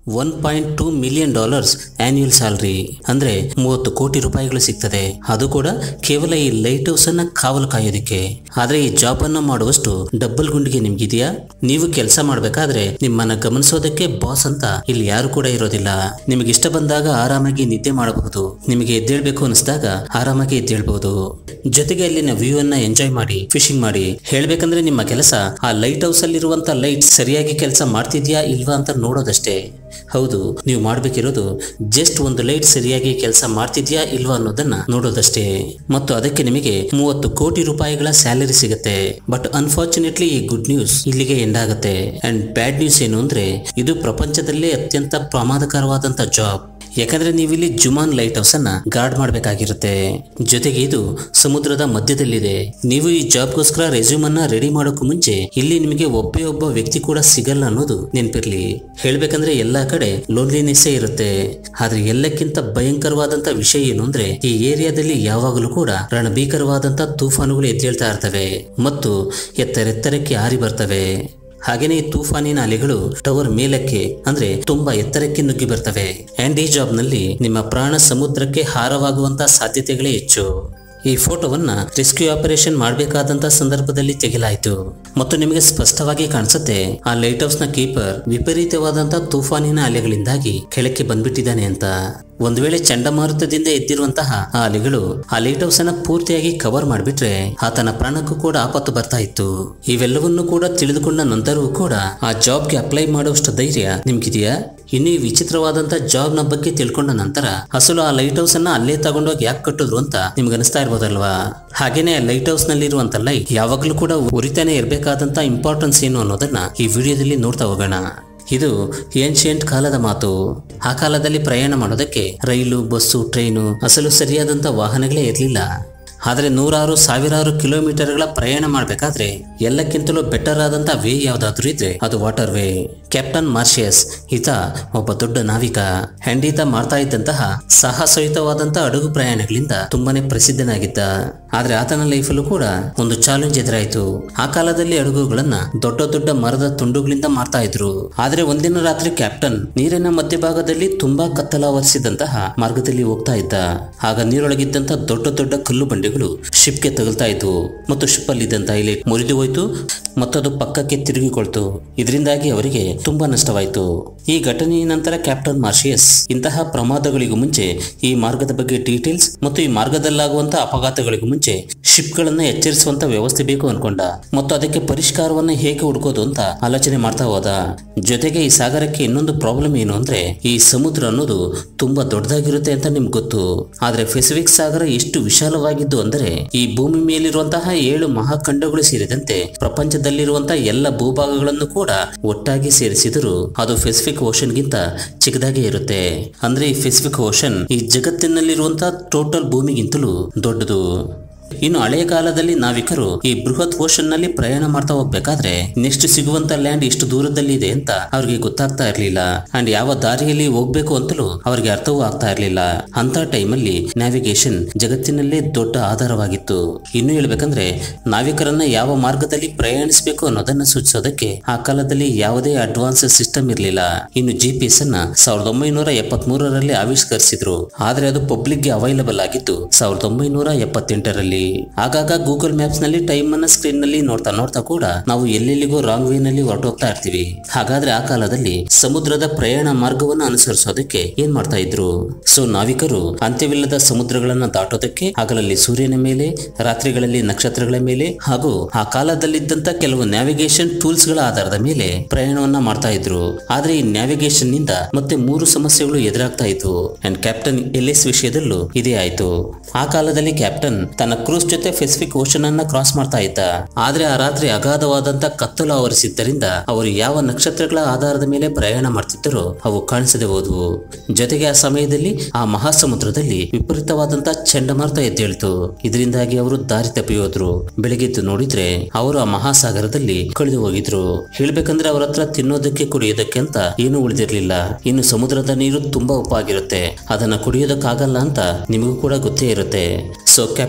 one point two million dollars annual salary ಅಂದ್ರೆ ಮೂವತ್ತು ಕೋಟಿ ರೂಪಾಯಿಗಳು ಸಿಗ್ತದೆ ಅದು ಕೂಡ ಕೇವಲ ಈ ಲೈಟ್ ಹೌಸ್ ಅನ್ನ ಕಾವಲು ಕಾಯೋದಕ್ಕೆ ಆದ್ರೆ ಈ ಜಾಬ್ ಅನ್ನ ಮಾಡುವಷ್ಟು ಡಬ್ಬಲ್ ಗುಂಡಿಗೆ ನಿಮ್ಗಿದೆಯಾ ನೀವು ಕೆಲಸ ಮಾಡ್ಬೇಕಾದ್ರೆ ನಿಮ್ಮನ್ನ ಗಮನಿಸೋದಕ್ಕೆ ಬಾಸ್ ಅಂತ ಇಲ್ಲಿ ಯಾರು ಕೂಡ ಇರೋದಿಲ್ಲ ನಿಮಗೆ ಇಷ್ಟ ಬಂದಾಗ ಆರಾಮಾಗಿ ನಿದ್ದೆ ಮಾಡಬಹುದು ನಿಮಗೆ ಎದ್ದೇಳ್ಬೇಕು ಅನಿಸಿದಾಗ ಆರಾಮಾಗಿ ಎದ್ದೇಳ್ಬಹುದು ಜೊತೆಗೆ ಅಲ್ಲಿನ ವ್ಯೂ ಅನ್ನ ಎಂಜಾಯ್ ಮಾಡಿ ಫಿಶಿಂಗ್ ಮಾಡಿ ಹೇಳ್ಬೇಕಂದ್ರೆ ನಿಮ್ಮ ಕೆಲಸ ಆ ಲೈಟ್ ಹೌಸ್ ಅಲ್ಲಿರುವಂತ ಲೈಟ್ ಸರಿಯಾಗಿ ಕೆಲಸ ಮಾಡ್ತಿದ್ಯಾ ಇಲ್ವಾ ಅಂತ ನೋಡೋದಷ್ಟೇ ಹೌದು ನೀವು ಮಾಡ್ಬೇಕಿರೋದು ಜಸ್ಟ್ ಒಂದು ಲೈಟ್ ಸರಿಯಾಗಿ ಕೆಲಸ ಮಾಡ್ತಿದ್ಯಾ ಇಲ್ವಾ ಅನ್ನೋದನ್ನ ನೋಡೋದಷ್ಟೇ ಮತ್ತು ಅದಕ್ಕೆ ನಿಮಗೆ ಮೂವತ್ತು ಕೋಟಿ ರೂಪಾಯಿಗಳ ಸ್ಯಾಲರಿ ಸಿಗುತ್ತೆ ಬಟ್ ಅನ್ಫಾರ್ಚುನೇಟ್ಲಿ ಈ ಗುಡ್ ನ್ಯೂಸ್ ಇಲ್ಲಿಗೆ ಎಂಡ್ ಆಗುತ್ತೆ ಅಂಡ್ ಬ್ಯಾಡ್ ನ್ಯೂಸ್ ಏನು ಅಂದ್ರೆ ಇದು ಪ್ರಪಂಚದಲ್ಲೇ ಅತ್ಯಂತ ಪ್ರಮಾದಕರವಾದಂತ ಜಾಬ್ ಯಾಕಂದ್ರೆ ನೀವಿಲ್ಲಿ ಜುಮಾನ್ ಲೈಟ್ ಹೌಸ್ ಅನ್ನ ಗಾರ್ಡ್ ಮಾಡಬೇಕಾಗಿರುತ್ತೆ ಜೊತೆಗೆ ಇದು ಸಮುದ್ರದ ಮಧ್ಯದಲ್ಲಿದೆ ನೀವು ಈ ಜಾಬ್ಗೋಸ್ಕರ ರೆಸ್ಯೂಮ್ ಅನ್ನ ರೆಡಿ ಮಾಡೋಕ್ಕೂ ಮುಂಚೆ ಇಲ್ಲಿ ನಿಮಗೆ ಒಬ್ಬೇ ಒಬ್ಬ ವ್ಯಕ್ತಿ ಕೂಡ ಸಿಗಲ್ಲ ಅನ್ನೋದು ನೆನ್ಪಿರ್ಲಿ ಹೇಳ್ಬೇಕಂದ್ರೆ ಎಲ್ಲಾ ಕಡೆ ಲೋನ್ಲಿನೆಸ್ ಇರುತ್ತೆ ಆದ್ರೆ ಎಲ್ಲಕ್ಕಿಂತ ಭಯಂಕರವಾದಂತ ವಿಷಯ ಏನು ಅಂದ್ರೆ ಈ ಏರಿಯಾದಲ್ಲಿ ಯಾವಾಗಲೂ ಕೂಡ ರಣಭೀಕರವಾದಂತ ತೂಫಾನುಗಳು ಎದ್ದೇಳ್ತಾ ಇರ್ತವೆ ಮತ್ತು ಎತ್ತರೆತ್ತರಕ್ಕೆ ಹಾರಿ ಬರ್ತವೆ ಹಾಗೇನೆ ಈ ತೂಫಾನಿನ ಅಲೆಗಳು ಟವರ್ ಮೇಲಕ್ಕೆ ಅಂದ್ರೆ ತುಂಬಾ ಎತ್ತರಕ್ಕೆ ನುಗ್ಗಿ ಬರ್ತವೆ ಅಂಡ್ ಈ ಜಾಬ್ ನಲ್ಲಿ ನಿಮ್ಮ ಪ್ರಾಣ ಸಮುದ್ರಕ್ಕೆ ಹಾರವಾಗುವಂತ ಸಾಧ್ಯತೆಗಳೇ ಹೆಚ್ಚು ಈ ಫೋಟೋವನ್ನ ರೆಸ್ಕ್ಯೂ ಆಪರೇಷನ್ ಮಾಡಬೇಕಾದಂತ ಸಂದರ್ಭದಲ್ಲಿ ತೆಗೆಲಾಯಿತು ಮತ್ತು ನಿಮಗೆ ಸ್ಪಷ್ಟವಾಗಿ ಕಾಣಿಸುತ್ತೆ ಆ ಲೈಟ್ ಹೌಸ್ ನ ಕೀಪರ್ ವಿಪರೀತವಾದಂತ ತೂಫಾನಿನ ಅಲೆಗಳಿಂದಾಗಿ ಕೆಳಕ್ಕೆ ಬಂದ್ಬಿಟ್ಟಿದ್ದಾನೆ ಅಂತ ಒಂದು ವೇಳೆ ಚಂಡಮಾರುತದಿಂದ ಎದ್ದಿರುವಂತಹ ಆ ಅಲೆಗಳು ಆ ಲೈಟ್ ಹೌಸ್ ಅನ್ನ ಪೂರ್ತಿಯಾಗಿ ಕವರ್ ಮಾಡಿಬಿಟ್ರೆ ಆತನ ಪ್ರಾಣಕ್ಕೂ ಕೂಡ ಆಪತ್ತು ಬರ್ತಾ ಇತ್ತು ಇವೆಲ್ಲವನ್ನೂ ಕೂಡ ತಿಳಿದುಕೊಂಡ ನಂತರವೂ ಕೂಡ ಆ ಜಾಬ್ಗೆ ಅಪ್ಲೈ ಮಾಡುವಷ್ಟು ಧೈರ್ಯ ನಿಮ್ಗಿದೆಯಾ ಇನ್ನು ಈ ವಿಚಿತ್ರವಾದಂತ ಜಾಬ್ ನ ಬಗ್ಗೆ ತಿಳ್ಕೊಂಡ ನಂತರ ಅಸಲು ಆ ಲೈಟ್ ಹೌಸ್ ಅನ್ನ ಅಲ್ಲೇ ತಗೊಂಡೋಗಿ ಯಾಕೆ ಕಟ್ಟಿದ್ರು ಅಂತ ನಿಮ್ಗೆ ಅನಿಸ್ತಾ ಇರ್ಬೋದಲ್ವಾ ಹಾಗೇನೆ ಲೈಟ್ ಹೌಸ್ ನಲ್ಲಿರುವಂತ ಲೈಟ್ ಯಾವಾಗಲೂ ಕೂಡ ಉರಿತಾನೆ ಇರಬೇಕಾದಂತ ಇಂಪಾರ್ಟೆನ್ಸ್ ಏನು ಅನ್ನೋದನ್ನ ಈ ವಿಡಿಯೋದಲ್ಲಿ ನೋಡ್ತಾ ಹೋಗೋಣ ಇದು ಏನ್ಶಿಯಂಟ್ ಕಾಲದ ಮಾತು ಆ ಕಾಲದಲ್ಲಿ ಪ್ರಯಾಣ ಮಾಡೋದಕ್ಕೆ ರೈಲು ಬಸ್ಸು ಟ್ರೈನು ಅಸಲು ಸರಿಯಾದಂತ ವಾಹನಗಳೇ ಇರಲಿಲ್ಲ ಆದರೆ ನೂರಾರು ಸಾವಿರಾರು ಕಿಲೋಮೀಟರ್ಗಳ ಪ್ರಯಾಣ ಮಾಡಬೇಕಾದ್ರೆ ಎಲ್ಲಕ್ಕಿಂತಲೂ ಬೆಟರ್ ಆದಂತ ವೇ ಯಾವ್ದಾದ್ರು ಇದ್ರೆ ಅದು ವಾಟರ್ ವೇ ಕ್ಯಾಪ್ಟನ್ ಮಾರ್ಷಿಯಸ್ ಈತ ಒಬ್ಬ ದೊಡ್ಡ ನಾವಿಕ ಅಂಡ್ ಈತ ಮಾಡ್ತಾ ಇದ್ದಂತಹ ಸಾಹಸಯುತವಾದಂತ ಹಡಗು ಪ್ರಯಾಣಗಳಿಂದ ತುಂಬಾನೇ ಪ್ರಸಿದ್ಧನಾಗಿದ್ದ ಆದ್ರೆ ಆತನ ಲೈಫಲ್ಲೂ ಕೂಡ ಒಂದು ಚಾಲೆಂಜ್ ಎದುರಾಯಿತು ಆ ಕಾಲದಲ್ಲಿ ಹಡಗುಗಳನ್ನ ದೊಡ್ಡ ದೊಡ್ಡ ಮರದ ತುಂಡುಗಳಿಂದ ಮಾಡ್ತಾ ಇದ್ರು ಆದ್ರೆ ಒಂದಿನ ರಾತ್ರಿ ಕ್ಯಾಪ್ಟನ್ ನೀರಿನ ಮಧ್ಯಭಾಗದಲ್ಲಿ ತುಂಬಾ ಕತ್ತಲಾವರಿಸಿದಂತಹ ಮಾರ್ಗದಲ್ಲಿ ಹೋಗ್ತಾ ಇದ್ದ ಆಗ ನೀರೊಳಗಿದ್ದಂತ ದೊಡ್ಡ ದೊಡ್ಡ ಕಲ್ಲು ಬಂಡೆಗಳು ಶಿಪ್ಗೆ ತಗುಲ್ತಾ ಇದ್ವು ಮತ್ತು ಶಿಪ್ ಅಲ್ಲಿ ಇದ್ದಂತ ಹೈಲೈಟ್ ಮುರಿದು ಹೋಯ್ತು ಮತ್ತು ಅದು ಪಕ್ಕಕ್ಕೆ ತಿರುಗಿಕೊಳ್ತು ಇದರಿಂದಾಗಿ ಅವರಿಗೆ ತುಂಬಾ ನಷ್ಟವಾಯಿತು ಈ ಘಟನೆಯ ನಂತರ ಕ್ಯಾಪ್ಟನ್ ಮಾರ್ಷಿಯಸ್ ಇಂತಹ ಪ್ರಮಾದಗಳಿಗೂ ಮುಂಚೆ ಈ ಮಾರ್ಗದ ಬಗ್ಗೆ ಡೀಟೇಲ್ಸ್ ಮತ್ತು ಈ ಮಾರ್ಗದಲ್ಲಾಗುವಂತ ಅಪಘಾತಗಳಿಗೂ ಮುಂಚೆ ಶಿಪ್ಗಳನ್ನ ಎಚ್ಚರಿಸುವಂತ ವ್ಯವಸ್ಥೆ ಬೇಕು ಅನ್ಕೊಂಡ ಮತ್ತು ಅದಕ್ಕೆ ಪರಿಷ್ಕಾರವನ್ನ ಹೇಗೆ ಹುಡುಕೋದು ಅಂತ ಆಲೋಚನೆ ಮಾಡ್ತಾ ಹೋದ ಜೊತೆಗೆ ಈ ಸಾಗರಕ್ಕೆ ಇನ್ನೊಂದು ಪ್ರಾಬ್ಲಮ್ ಏನು ಅಂದ್ರೆ ಈ ಸಮುದ್ರ ಅನ್ನೋದು ತುಂಬಾ ದೊಡ್ಡದಾಗಿರುತ್ತೆ ಅಂತ ನಿಮ್ಗೆ ಗೊತ್ತು ಆದ್ರೆ ಪೆಸಿಫಿಕ್ ಸಾಗರ ಎಷ್ಟು ವಿಶಾಲವಾಗಿದ್ದು ಅಂದರೆ ಈ ಭೂಮಿ ಮೇಲಿರುವಂತಹ ಏಳು ಮಹಾಖಂಡಗಳು ಸೇರಿದಂತೆ ಪ್ರಪಂಚದಲ್ಲಿರುವಂತಹ ಎಲ್ಲ ಭೂಭಾಗಗಳನ್ನು ಕೂಡ ಒಟ್ಟಾಗಿ ಸೇರಿಸಿದರೂ ಅದು ಪೆಸಿಫಿಕ್ ಓಷನ್ ಗಿಂತ ಚಿಕ್ಕದಾಗೆ ಇರುತ್ತೆ ಅಂದ್ರೆ ಈ ಪೆಸಿಫಿಕ್ ಓಷನ್ ಈ ಜಗತ್ತಿನಲ್ಲಿರುವಂತಹ ಟೋಟಲ್ ಭೂಮಿಗಿಂತಲೂ ದೊಡ್ಡದು ಇನ್ನು ಹಳೆಯ ಕಾಲದಲ್ಲಿ ನಾವಿಕರು ಈ ಬೃಹತ್ ಓಷನ್ ನಲ್ಲಿ ಪ್ರಯಾಣ ಮಾಡ್ತಾ ಹೋಗ್ಬೇಕಾದ್ರೆ ನೆಕ್ಸ್ಟ್ ಸಿಗುವಂತ ಲ್ಯಾಂಡ್ ಎಷ್ಟು ದೂರದಲ್ಲಿ ಇದೆ ಅಂತ ಅವ್ರಿಗೆ ಗೊತ್ತಾಗ್ತಾ ಇರ್ಲಿಲ್ಲ ಅಂಡ್ ಯಾವ ದಾರಿಯಲ್ಲಿ ಹೋಗ್ಬೇಕು ಅಂತಲೂ ಅವ್ರಿಗೆ ಅರ್ಥವೂ ಆಗ್ತಾ ಇರ್ಲಿಲ್ಲ ಅಂತ ಟೈಮಲ್ಲಿ ನ್ಯಾವಿಗೇಷನ್ ಜಗತ್ತಿನಲ್ಲೇ ದೊಡ್ಡ ಆಧಾರವಾಗಿತ್ತು ಇನ್ನು ಹೇಳ್ಬೇಕಂದ್ರೆ ನಾವಿಕರನ್ನ ಯಾವ ಮಾರ್ಗದಲ್ಲಿ ಪ್ರಯಾಣಿಸಬೇಕು ಅನ್ನೋದನ್ನ ಸೂಚಿಸೋದಕ್ಕೆ ಆ ಕಾಲದಲ್ಲಿ ಯಾವುದೇ ಅಡ್ವಾನ್ಸ್ ಸಿಸ್ಟಮ್ ಇರಲಿಲ್ಲ ಇನ್ನು ಜಿ ಪಿ ಎಸ್ ಅನ್ನ ಸಾವಿರದ ಒಂಬೈನೂರ ಎಪ್ಪತ್ತ್ ಮೂರರಲ್ಲಿ ಆವಿಷ್ಕರಿಸಿದ್ರು ಆದ್ರೆ ಅದು ಪಬ್ಲಿಕ್ ಗೆ ಅವೈಲಬಲ್ ಆಗಿದ್ದು ಸಾವಿರದ ಒಂಬೈನೂರ ಎಪ್ಪತ್ತೆಂಟರಲ್ಲಿ ಆಗಾಗ ಗೂಗಲ್ ಮ್ಯಾಪ್ಸ್ ನಲ್ಲಿ ಟೈಮ್ ಅನ್ನ ಸ್ಕ್ರೀನ್ ನಲ್ಲಿ ನೋಡ್ತಾ ನೋಡ್ತಾ ಕೂಡ ನಾವು ಎಲ್ಲೆಲ್ಲಿಗೋ ರಾಂಗ್ ವೇ ನಲ್ಲಿ ಹೊರಟೋಗ್ತಾ ಇರ್ತೀವಿ ಹಾಗಾದ್ರೆ ಆ ಕಾಲದಲ್ಲಿ ಸಮುದ್ರದ ಪ್ರಯಾಣ ಮಾರ್ಗವನ್ನು ಅನುಸರಿಸೋದಕ್ಕೆ ಏನ್ ಮಾಡ್ತಾ ಇದ್ರು ಸೊ ನಾವಿಕರು ಅಂತ್ಯವಿಲ್ಲದ ಸಮುದ್ರಗಳನ್ನ ದಾಟೋದಕ್ಕೆ ಹಗಲಲ್ಲಿ ಸೂರ್ಯನ ಮೇಲೆ ರಾತ್ರಿಗಳಲ್ಲಿ ನಕ್ಷತ್ರಗಳ ಮೇಲೆ ಹಾಗೂ ಆ ಕಾಲದಲ್ಲಿದ್ದಂತ ಕೆಲವು ನ್ಯಾವಿಗೇಷನ್ ಟೂಲ್ಸ್ ಗಳ ಆಧಾರದ ಮೇಲೆ ಪ್ರಯಾಣವನ್ನ ಮಾಡ್ತಾ ಇದ್ರು ಆದ್ರೆ ಈ ನ್ಯಾವಿಗೇಷನ್ ನಿಂದ ಮತ್ತೆ ಮೂರು ಸಮಸ್ಯೆಗಳು ಎದುರಾಗ್ತಾ ಇದ್ವು ಅಂಡ್ ಕ್ಯಾಪ್ಟನ್ ಎಲಿಸ್ ವಿಷಯದಲ್ಲೂ ಇದೇ ಆಯ್ತು ಆ ಕಾಲದಲ್ಲಿ ಕ್ಯಾಪ್ಟನ್ ತನ್ನ ಕ್ರೂಸ್ ಜೊತೆ ಪೆಸಿಫಿಕ್ ಓಷನ್ ಅನ್ನ ಕ್ರಾಸ್ ಮಾಡ್ತಾ ಇದ್ದ ಆದ್ರೆ ಆ ರಾತ್ರಿ ಅಗಾಧವಾದಂತ ಕತ್ತಲು ಆವರಿಸಿದ್ದರಿಂದ ಅವರು ಯಾವ ನಕ್ಷತ್ರಗಳ ಆಧಾರದ ಮೇಲೆ ಪ್ರಯಾಣ ಮಾಡ್ತಿದ್ದರೋ ಅವು ಕಾಣಿಸದೆ ಹೋದವು ಜೊತೆಗೆ ಆ ಸಮಯದಲ್ಲಿ ಆ ಮಹಾಸಮುದ್ರದಲ್ಲಿ ವಿಪರೀತವಾದಂತ ಚಂಡಮಾರುತ ಎದ್ದೇಳ್ತು ಇದರಿಂದಾಗಿ ಅವರು ದಾರಿ ತಪ್ಪಿ ಹೋದ್ರು ಬೆಳಗ್ಗೆದ್ದು ನೋಡಿದ್ರೆ ಅವರು ಆ ಮಹಾಸಾಗರದಲ್ಲಿ ಕಳೆದು ಹೋಗಿದ್ರು ಹೇಳ್ಬೇಕಂದ್ರೆ ಅವ್ರ ಹತ್ರ ತಿನ್ನೋದಕ್ಕೆ ಕುಡಿಯೋದಕ್ಕೆ ಅಂತ ಏನೂ ಉಳಿದಿರ್ಲಿಲ್ಲ ಇನ್ನು ಸಮುದ್ರದ ನೀರು ತುಂಬಾ ಉಪ್ಪಾಗಿರುತ್ತೆ ಅದನ್ನ ಕುಡಿಯೋದಕ್ಕಾಗಲ್ಲ ಅಂತ ನಿಮಗೂ ಕೂಡ ಗೊತ್ತೇ ಇರುತ್ತೆ so captain L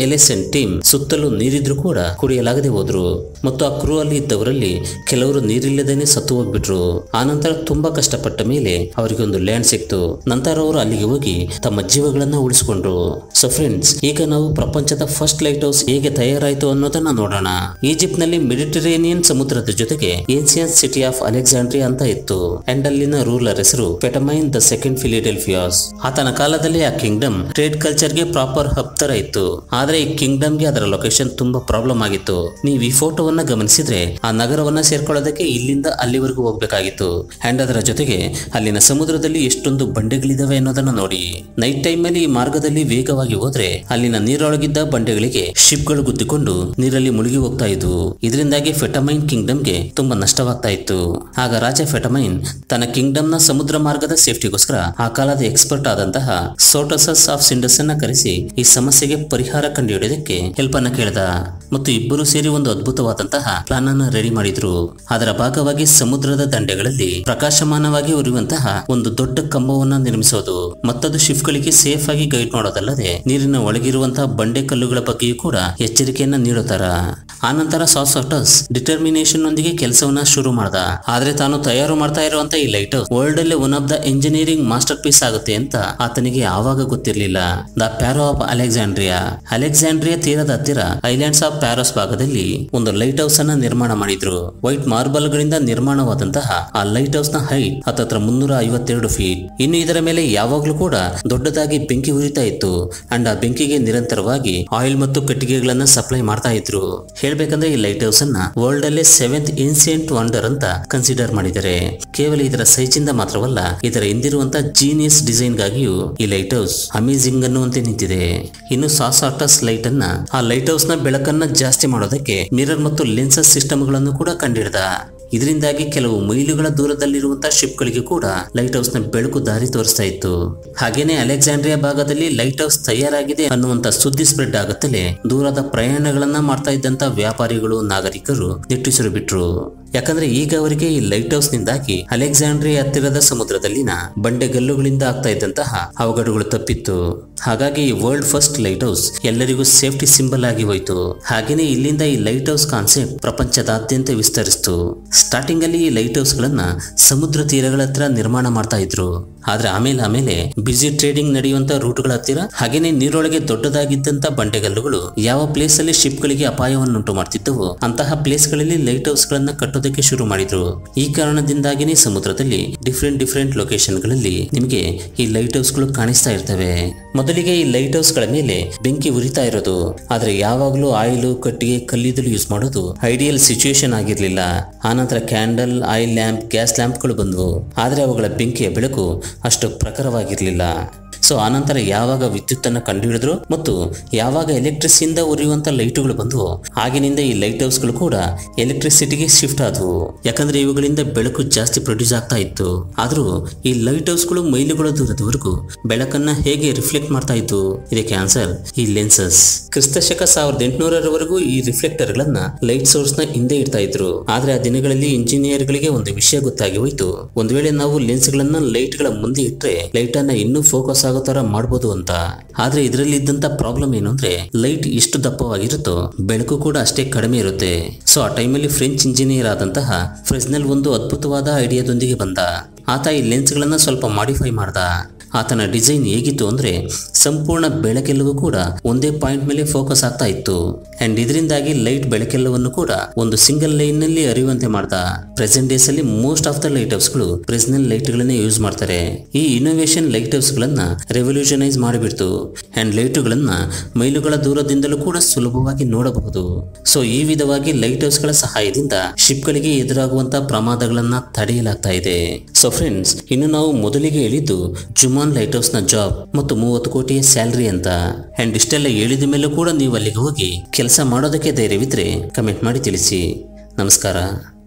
Ellis and team ಸುತ್ತಲೂ ನೀರಿದ್ರು ಕೂಡ ಕುಡಿಯಲಾಗದೆ ಹೋದ್ರು ಮತ್ತು ಆ ಕ್ರೂ ಅಲ್ಲಿ ಇದ್ದವರಲ್ಲಿ ಕೆಲವರು ನೀರಿಲ್ಲದೇನೆ ಸತ್ತು ಹೋಗ್ಬಿಟ್ರು ಆನಂತರ ತುಂಬಾ ಕಷ್ಟಪಟ್ಟ ಮೇಲೆ ಅವರಿಗೆ ಒಂದು ಲ್ಯಾಂಡ್ ಸಿಕ್ತು ನಂತರ ಅವರು ಅಲ್ಲಿಗೆ ಹೋಗಿ ತಮ್ಮ ಜೀವಗಳನ್ನ ಉಳಿಸಿಕೊಂಡ್ರು ಸೊ ಫ್ರೆಂಡ್ಸ್ ಈಗ ನಾವು ಪ್ರಪಂಚದ ಫಸ್ಟ್ ಲೈಟ್ ಹೌಸ್ ಹೇಗೆ ತಯಾರಾಯಿತು ಅನ್ನೋದನ್ನ ನೋಡೋಣ ಈಜಿಪ್ಟ್ ನಲ್ಲಿ ಮೆಡಿಟರೇನಿಯನ್ ಸಮುದ್ರದ ಜೊತೆಗೆ ಏನ್ಸಿಯನ್ ಸಿಟಿ ಆಫ್ ಅಲೆಕ್ಸಾಂಡ್ರಿಯಾ ಅಂತ ಇತ್ತು ಅಂಡ್ ಅಲ್ಲಿನ ರೂಲರ್ ಹೆಸರು ಪೆಟಮೈನ್ ದ ಸೆಕೆಂಡ್ ಫಿಲಿಡೆಲ್ಫಿಯಾಸ್ ಆತನ ಕಾಲದಲ್ಲಿ ಆ ಕಿಂಗ್ಡಮ್ ಟ್ರೇಡ್ ಕಲ್ಚರ್ ಗೆ ಪ್ರಾಪರ್ ಹಬ್ ತರ ಇತ್ತು ಆದ್ರೆ ಈ ಕಿಂಗ್ಡಮ್ ಗೆ ಅದರ ಲೊಕೇಶನ್ ತುಂಬಾ ಪ್ರಾಬ್ಲಮ್ ಆಗಿತ್ತು ನೀವು ಈ ಫೋಟೋವನ್ನ ಗಮನಿಸಿದ್ರೆ ಆ ನಗರವನ್ನ ಸೇರ್ಕೊಳ್ಳೋದಕ್ಕೆ ಇಲ್ಲಿಂದ ಅಲ್ಲಿವರೆಗೂ ಹೋಗ್ಬೇಕಾಗಿತ್ತು ಅಂಡ್ ಅದರ ಜೊತೆಗೆ ಅಲ್ಲಿನ ಸಮುದ್ರದಲ್ಲಿ ಎಷ್ಟೊಂದು ಬಂಡೆಗಳಿದಾವೆ ಅನ್ನೋದನ್ನ ನೋಡಿ ನೈಟ್ ಟೈಮ್ ಅಲ್ಲಿ ಈ ಮಾರ್ಗದಲ್ಲಿ ವೇಗವಾಗಿ ಹೋದ್ರೆ ಅಲ್ಲಿನ ನೀರೊಳಗಿದ್ದ ಬಂಡೆಗಳಿಗೆ ಶಿಪ್ಗಳು ಗುದ್ದಿಕೊಂಡು ನೀರಲ್ಲಿ ಮುಳುಗಿ ಹೋಗ್ತಾ ಇದ್ವು ಇದರಿಂದಾಗಿ ಫೆಟಮೈನ್ ಕಿಂಗ್ಡಮ್ಗೆ ತುಂಬಾ ನಷ್ಟವಾಗ್ತಾ ಇತ್ತು ಆಗ ರಾಜ ಫೆಟಮೈನ್ ತನ್ನ ಕಿಂಗ್ಡಮ್ ನ ಸಮುದ್ರ ಮಾರ್ಗದ ಸೇಫ್ಟಿಗೋಸ್ಕರ ಆ ಕಾಲದ ಎಕ್ಸ್ಪರ್ಟ್ ಆದಂತಹ ಸೋಟಸಸ್ ಆಫ್ ಸಿಂಡಸ್ ಅನ್ನ ಕರೆಸಿ ಈ ಸಮಸ್ಯೆಗೆ ಪರಿಹಾರ ಕಂಡುಹಿಡಿಯೋದಕ್ಕೆ ಹೆಲ್ಪ್ ಅನ್ನ ಕೇಳಿದ ಮತ್ತು ಇಬ್ಬರು ಸೇರಿ ಒಂದು ಅದ್ಭುತವಾದಂತಹ ಪ್ಲಾನ್ ಅನ್ನ ರೆಡಿ ಮಾಡಿದ್ರು ಅದರ ಭಾಗವಾಗಿ ಸಮುದ್ರದ ದಂಡೆಗಳಲ್ಲಿ ಪ್ರಕಾಶಮಾನವಾಗಿ ಉರಿಯುವಂತಹ ಒಂದು ದೊಡ್ಡ ಕಂಬವನ್ನ ನಿರ್ಮಿಸೋದು ಮತ್ತದು ಶಿಫ್ಟ್ಗಳಿಗೆ ಸೇಫ್ ಆಗಿ ಗೈಡ್ ಮಾಡೋದಲ್ಲದೆ ನೀರಿನ ಒಳಗಿರುವಂತಹ ಬಂಡೆ ಕಲ್ಲುಗಳ ಬಗ್ಗೆಯೂ ಕೂಡ ಎಚ್ಚರಿಕೆಯನ್ನ ನೀಡುತ್ತಾರ ಆನಂತರ ಸಾಸೋಟಸ್ ಡಿಟರ್ಮಿನೇಷನ್ ನೊಂದಿಗೆ ಕೆಲಸವನ್ನ ಶುರು ಮಾಡ್ದ ಆದ್ರೆ ತಾನು ತಯಾರು ಮಾಡ್ತಾ ಇರುವಂತ ಈ ಲೈಟ್ ವರ್ಲ್ಡ್ ಅಲ್ಲಿ one of the engineering masterpiece ಆಗುತ್ತೆ ಅಂತ ಆತನಿಗೆ ಆವಾಗ ಗೊತ್ತಿರಲಿಲ್ಲ the Pharos of Alexandria Alexandria ತೀರದ ಹತ್ತಿರ ಐಲ್ಯಾಂಡ್ಸ್ ಆಫ್ ಪ್ಯಾರೋಸ್ ಭಾಗದಲ್ಲಿ ಒಂದು ಲೈಟ್ ಹೌಸ್ ಅನ್ನ ನಿರ್ಮಾಣ ಮಾಡಿದ್ರು ವೈಟ್ ಮಾರ್ಬಲ್ ಗಳಿಂದ ನಿರ್ಮಾಣವಾದಂತಹ ಆ ಲೈಟ್ ಹೌಸ್ ನ ಹೈಟ್ ಹತ್ತತ್ರ ಮುನ್ನೂರ ಐವತ್ತೆರಡು ಫೀಟ್ ಇನ್ನು ಇದರ ಮೇಲೆ ಯಾವಾಗ್ಲೂ ಕೂಡ ದೊಡ್ಡದಾಗಿ ಬೆಂಕಿ ಉರಿತಾ ಇತ್ತು ಅಂಡ್ ಆ ಬೆಂಕಿಗೆ ನಿರಂತರವಾಗಿ ಆಯಿಲ್ ಮತ್ತು ಕಟ್ಟಿಗೆಗಳನ್ನ ಸಪ್ಲೈ ಮಾಡ್ತಾ ಇದ್ರು ಹೇಳ್ಬೇಕಂದ್ರೆ ಈ ಲೈಟ್ ಹೌಸ್ ಅನ್ನ ವರ್ಲ್ಡ್ ಅಲ್ಲೇ ಸೆವೆಂತ್ ಇನ್ಸಿಯಂಟ್ ವಂಡರ್ ಅಂತ ಕನ್ಸಿಡರ್ ಮಾಡಿದ್ದಾರೆ ಕೇವಲ ಇದರ ಸೈಜ್ ಇಂದ ಮಾತ್ರವಲ್ಲ ಇದರ ಹಿಂದಿರುವಂತ ಜೀನಿಯಸ್ ಡಿಸೈನ್ ಗಾಗಿಯೂ ಈ ಲೈಟ್ ಹೌಸ್ ಅಮೇಜಿಂಗ್ ಅನ್ನುವಂತೆ ನಿಂತಿದೆ ಇನ್ನು ಸಾಸಾಟಸ್ ಲೈಟ್ ಅನ್ನ ಆ ಲೈಟ್ ಹೌಸ್ ನ ಬೆಳಕನ್ನ ಜಾಸ್ತಿ ಮಾಡೋದಕ್ಕೆ ಮಿರರ್ ಮತ್ತು ಲೆನ್ಸಸ್ ಸಿಸ್ಟಮ್ ಗಳನ್ನು ಕೂಡ ಕಂಡಿಡ್ದ ಇದರಿಂದಾಗಿ ಕೆಲವು ಮೈಲುಗಳ ದೂರದಲ್ಲಿರುವಂತಹ ಶಿಪ್ಗಳಿಗೆ ಕೂಡ ಲೈಟ್ ಹೌಸ್ ನ ಬೆಳಕು ದಾರಿ ತೋರಿಸ್ತಾ ಇತ್ತು ಹಾಗೇನೆ ಅಲೆಕ್ಸಾಂಡ್ರಿಯಾ ಭಾಗದಲ್ಲಿ ಲೈಟ್ ಹೌಸ್ ತಯಾರಾಗಿದೆ ಅನ್ನುವಂತ ಸುದ್ದಿ ಸ್ಪ್ರೆಡ್ ಆಗುತ್ತಲೇ ದೂರದ ಪ್ರಯಾಣಗಳನ್ನ ಮಾಡ್ತಾ ಇದ್ದಂತ ವ್ಯಾಪಾರಿಗಳು ನಾಗರಿಕರು ನಿಟ್ಟುಸಿರು ಬಿಟ್ರು ಯಾಕಂದ್ರೆ ಈಗ ಅವರಿಗೆ ಈ ಲೈಟ್ ಹೌಸ್ ನಿಂದಾಗಿ ಅಲೆಕ್ಸಾಂಡ್ರಿಯಾ ಹತ್ತಿರದ ಸಮುದ್ರದಲ್ಲಿನ ಬಂಡೆಗಲ್ಲುಗಳಿಂದ ಆಗ್ತಾ ಇದ್ದಂತಹ ಅವಘಡಗಳು ತಪ್ಪಿತ್ತು ಹಾಗಾಗಿ ಈ ವರ್ಲ್ಡ್ ಫಸ್ಟ್ ಲೈಟ್ ಹೌಸ್ ಎಲ್ಲರಿಗೂ ಸೇಫ್ಟಿ ಸಿಂಬಲ್ ಆಗಿ ಹೋಯ್ತು ಹಾಗೇನೆ ಇಲ್ಲಿಂದ ಈ ಲೈಟ್ ಹೌಸ್ ಕಾನ್ಸೆಪ್ಟ್ ಪ್ರಪಂಚದಾದ್ಯಂತ ವಿಸ್ತರಿಸಿತು ಸ್ಟಾರ್ಟಿಂಗ್ ಅಲ್ಲಿ ಈ ಲೈಟ್ ಹೌಸ್ ಗಳನ್ನ ಸಮುದ್ರ ತೀರಗಳ ಹತ್ರ ನಿರ್ಮಾಣ ಮಾಡ್ತಾ ಇದ್ರು ಆದ್ರೆ ಆಮೇಲೆ ಆಮೇಲೆ ಬಿಸಿ ಟ್ರೇಡಿಂಗ್ ನಡೆಯುವಂತ ರೂಟ್ಗಳ ಹತ್ತಿರ ಹಾಗೇನೆ ನೀರೊಳಗೆ ದೊಡ್ಡದಾಗಿದ್ದಂತ ಬಂಡೆಗಲ್ಲುಗಳು ಯಾವ ಪ್ಲೇಸ್ ಅಲ್ಲಿ ಶಿಪ್ ಗಳಿಗೆ ಅಪಾಯವನ್ನುಂಟು ಮಾಡ್ತಿದ್ದವು ಅಂತಹ ಪ್ಲೇಸ್ ಗಳಲ್ಲಿ ಲೈಟ್ ಹೌಸ್ ಗಳನ್ನ ಕಟ್ಟೋದಕ್ಕೆ ಶುರು ಮಾಡಿದ್ರು ಈ ಕಾರಣದಿಂದಾಗಿನೇ ಸಮುದ್ರದಲ್ಲಿ ಡಿಫ್ರೆಂಟ್ ಡಿಫ್ರೆಂಟ್ ಲೊಕೇಶನ್ ಗಳಲ್ಲಿ ನಿಮಗೆ ಈ ಲೈಟ್ ಹೌಸ್ ಗಳು ಕಾಣಿಸ್ತಾ ಇರ್ತವೆ ಮೊದಲಿಗೆ ಈ ಲೈಟ್ ಹೌಸ್ ಗಳ ಮೇಲೆ ಬೆಂಕಿ ಉರಿತಾ ಇರೋದು ಆದ್ರೆ ಯಾವಾಗ್ಲೂ ಆಯಿಲ್ ಕಟ್ಟಿಗೆ ಕಲ್ಲಿದ್ದಲು ಯೂಸ್ ಮಾಡೋದು ಐಡಿಯಲ್ ಸಿಚುಯೇಷನ್ ಆಗಿರ್ಲಿಲ್ಲ ಆನಂತರ ಕ್ಯಾಂಡಲ್ ಆಯಿಲ್ ಲ್ಯಾಂಪ್ ಗ್ಯಾಸ್ ಲ್ಯಾಂಪ್ಗಳು ಬಂದವು ಆದ್ರೆ ಅವುಗಳ ಬೆಂಕಿಯ ಬೆಳಕು ಅಷ್ಟು ಪ್ರಖರವಾಗಿರ್ಲಿಲ್ಲ ಸೊ ಆನಂತರ ಯಾವಾಗ ವಿದ್ಯುತ್ತನ್ನು ಕಂಡುಹಿಡಿದ್ರು ಮತ್ತು ಯಾವಾಗ ಎಲೆಕ್ಟ್ರಿಸಿಂದ ಉರಿಯುವಂತ ಲೈಟುಗಳು ಬಂದವು ಆಗಿನಿಂದ ಈ ಲೈಟ್ ಹೌಸ್ಗಳು ಕೂಡ ಎಲೆಕ್ಟ್ರಿಸಿಟಿಗೆ ಶಿಫ್ಟ್ ಆದವು ಯಾಕಂದ್ರೆ ಇವುಗಳಿಂದ ಬೆಳಕು ಜಾಸ್ತಿ ಪ್ರೊಡ್ಯೂಸ್ ಆಗ್ತಾ ಇತ್ತು ಆದ್ರೂ ಈ ಲೈಟ್ ಹೌಸ್ಗಳು ಮೈಲುಗಳ ದೂರದವರೆಗೂ ಬೆಳಕನ್ನ ಹೇಗೆ ರಿಫ್ಲೆಕ್ಟ್ ಮಾಡ್ತಾ ಇತ್ತು ಇದಕ್ಕೆ ಆನ್ಸರ್ ಈ ಲೆನ್ಸಸ್ ಕ್ರಿಸ್ತಶಕ ಸಾವಿರದ ಎಂಟುನೂರರವರೆಗೂ ಈ ರಿಫ್ಲೆಕ್ಟರ್ಗಳನ್ನ ಲೈಟ್ ಸೋರ್ಸ್ ನ ಹಿಂದೆ ಇಡ್ತಾ ಇದ್ರು ಆದ್ರೆ ಆ ದಿನಗಳಲ್ಲಿ ಇಂಜಿನಿಯರ್ ಗಳಿಗೆ ಒಂದು ವಿಷಯ ಗೊತ್ತಾಗಿ ಹೋಯ್ತು ಒಂದ್ ವೇಳೆ ನಾವು ಲೆನ್ಸ್ ಗಳನ್ನ ಲೈಟ್ ಗಳ ಮುಂದೆ ಇಟ್ರೆ ಲೈಟ್ ಅನ್ನ ಇನ್ನೂ ಫೋಕಸ್ ಆಗೋ ತರ ಮಾಡ್ಬೋದು ಅಂತ ಆದ್ರೆ ಇದರಲ್ಲಿ ಇದ್ದಂತ ಪ್ರಾಬ್ಲಮ್ ಏನು ಅಂದ್ರೆ ಲೈಟ್ ಎಷ್ಟು ದಪ್ಪವಾಗಿರುತ್ತೋ ಬೆಳಕು ಕೂಡ ಅಷ್ಟೇ ಕಡಿಮೆ ಇರುತ್ತೆ ಸೊ ಆ ಟೈಮಲ್ಲಿ ಫ್ರೆಂಚ್ ಇಂಜಿನಿಯರ್ ಆದಂತಹ ಫ್ರೆಸ್ನೆಲ್ ಒಂದು ಅದ್ಭುತವಾದ ಐಡಿಯಾದೊಂದಿಗೆ ಬಂದ ಆತ ಈ ಲೆನ್ಸ್ಗಳನ್ನ ಸ್ವಲ್ಪ ಮಾಡಿಫೈ ಮಾಡ್ದ ಆತನ ಡಿಸೈನ್ ಹೇಗಿತ್ತು ಅಂದ್ರೆ ಸಂಪೂರ್ಣ ಬೆಳಕೆಲ್ಲವೂ ಕೂಡ ಒಂದೇ ಪಾಯಿಂಟ್ ಮೇಲೆ ಫೋಕಸ್ ಆಗ್ತಾ ಇತ್ತು ಅಂಡ್ ಇದರಿಂದಾಗಿ ಲೈಟ್ ಬೆಳಕೆಲ್ಲವನ್ನು ಕೂಡ ಒಂದು ಸಿಂಗಲ್ ಲೈನ್ ನಲ್ಲಿ ಅರಿಯುವಂತೆ ಮಾಡ್ದ ಪ್ರೆಸೆಂಟ್ ಡೇಸ್ ಅಲ್ಲಿ most of the lighthouse ಗಳು ಪ್ರೆಸ್ನಲ್ ಲೈಟ್ ಗಳನ್ನೇ ಯೂಸ್ ಮಾಡ್ತಾರೆ ಈ ಇನೋವೇಷನ್ ಲೈಟ್ ಹೌಸ್ ಗಳನ್ನ ರೆವಲ್ಯೂಷನೈಸ್ ಮಾಡಿಬಿಡ್ತು ಅಂಡ್ ಲೈಟುಗಳನ್ನ ಮೈಲುಗಳ ದೂರದಿಂದಲೂ ಕೂಡ ಸುಲಭವಾಗಿ ನೋಡಬಹುದು ಸೊ ಈ ವಿಧವಾಗಿ ಲೈಟ್ ಹೌಸ್ ಗಳ ಸಹಾಯದಿಂದ ಶಿಪ್ ಗಳಿಗೆ ಎದುರಾಗುವಂತಹ ಪ್ರಮಾದಗಳನ್ನ ತಡೆಯಲಾಗ್ತಾ ಇದೆ ಸೊ ಫ್ರೆಂಡ್ಸ್ ಇನ್ನು ನಾವು ಮೊದಲಿಗೆ ಹೇಳಿದ್ದು ಜುಮಾನ್ ಲೈಟ್ ಹೌಸ್ ನ ಜಾಬ್ ಮತ್ತು ಮೂವತ್ತು ಕೋಟಿಯ ಸ್ಯಾಲರಿ ಅಂತ ಅಂಡ್ ಇಷ್ಟೆಲ್ಲ ಹೇಳಿದ ಮೇಲೂ ಕೂಡ ನೀವು ಅಲ್ಲಿಗೆ ಹೋಗಿ ಕೆಲಸ ಮಾಡೋದಕ್ಕೆ ಧೈರ್ಯವಿದ್ರೆ ಕಮೆಂಟ್ ಮಾಡಿ ತಿಳಿಸಿ ನಮಸ್ಕಾರ